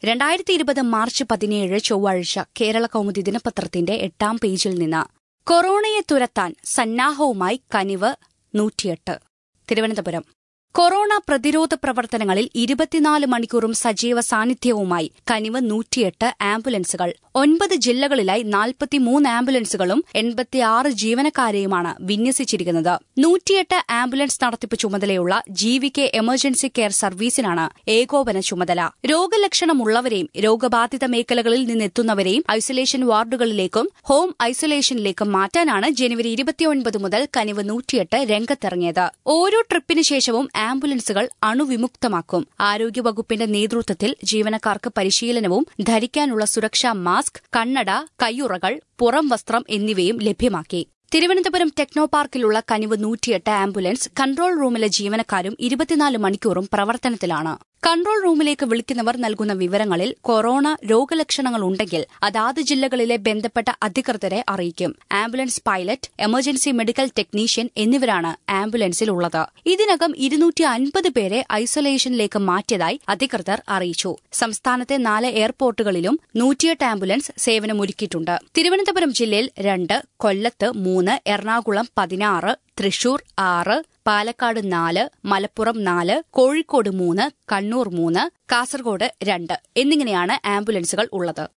രണ്ടായിരത്തി ഇരുപത് മാർച്ച് പതിനേഴ് ചൊവ്വാഴ്ച കേരള കൗമുദി ദിനപത്രത്തിന്റെ എട്ടാം പേജിൽ നിന്ന് കൊറോണയെ തുരത്താൻ സന്നാഹവുമായി കനിവ് നൂറ്റിയെട്ട് തിരുവനന്തപുരം കൊറോണ പ്രതിരോധ പ്രവർത്തനങ്ങളിൽ ഇരുപത്തിനാല് മണിക്കൂറും സജീവ സാന്നിധ്യവുമായി കനിവ് നൂറ്റിയെട്ട് ആംബുലൻസുകൾ ഒൻപത് ജില്ലകളിലായി നാൽപ്പത്തിമൂന്ന് ആംബുലൻസുകളും എൺപത്തിയാറ് ജീവനക്കാരെയുമാണ് വിന്യസിച്ചിരിക്കുന്നത് നൂറ്റിയെട്ട് ആംബുലൻസ് നടത്തിപ്പ് ചുമതലയുള്ള ജീവിക്കെ എമർജൻസി കെയർ സർവീസിനാണ് ഏകോപന ചുമതല രോഗലക്ഷണമുള്ളവരെയും രോഗബാധിത മേഖലകളിൽ നിന്നെത്തുന്നവരെയും ഐസൊലേഷൻ വാർഡുകളിലേക്കും ഹോം ഐസൊലേഷനിലേക്കും മാറ്റാനാണ് ജനുവരി ഇരുപത്തിയൊൻപത് മുതൽ കനിവ് നൂറ്റിയെട്ട് രംഗത്തിറങ്ങിയത് ഓരോ ട്രിപ്പിന് ശേഷവും ആംബുലൻസുകൾ അണുവിമുക്തമാക്കും ആരോഗ്യവകുപ്പിന്റെ നേതൃത്വത്തിൽ ജീവനക്കാർക്ക് പരിശീലനവും ധരിക്കാനുള്ള സുരക്ഷാ മാസ്ക് കണ്ണട കയ്യുറകൾ പുറം വസ്ത്രം എന്നിവയും ലഭ്യമാക്കി തിരുവനന്തപുരം ടെക്നോ പാർക്കിലുള്ള കനിവ് നൂറ്റിയെട്ട് ആംബുലൻസ് കൺട്രോൾ റൂമിലെ ജീവനക്കാരും ഇരുപത്തിനാല് മണിക്കൂറും പ്രവർത്തനത്തിലാണ് കൺട്രോൾ റൂമിലേക്ക് വിളിക്കുന്നവർ നൽകുന്ന വിവരങ്ങളിൽ കൊറോണ രോഗലക്ഷണങ്ങൾ ഉണ്ടെങ്കിൽ അതാത് ജില്ലകളിലെ ബന്ധപ്പെട്ട അധികൃതരെ അറിയിക്കും ambulance pilot emergency medical technician എന്നിവരാണ് ആംബുലൻസിൽ ഉള്ളത് ഇതിനകം ഇരുന്നൂറ്റി അൻപത് പേരെ ഐസൊലേഷനിലേക്ക് മാറ്റിയതായി അധികൃതർ അറിയിച്ചു സംസ്ഥാനത്തെ നാല് എയർപോർട്ടുകളിലും നൂറ്റിയെട്ട് ആംബുലൻസ് സേവനമൊരുക്കിയിട്ടുണ്ട് തിരുവനന്തപുരം ജില്ലയിൽ രണ്ട് കൊല്ലത്ത് മൂന്ന് എറണാകുളം പതിനാറ് തൃശൂർ ആറ് പാലക്കാട് നാല് മലപ്പുറം നാല് കോഴിക്കോട് മൂന്ന് കണ്ണൂർ മൂന്ന് കാസർഗോഡ് രണ്ട് എന്നിങ്ങനെയാണ് ആംബുലൻസുകൾ ഉള്ളത്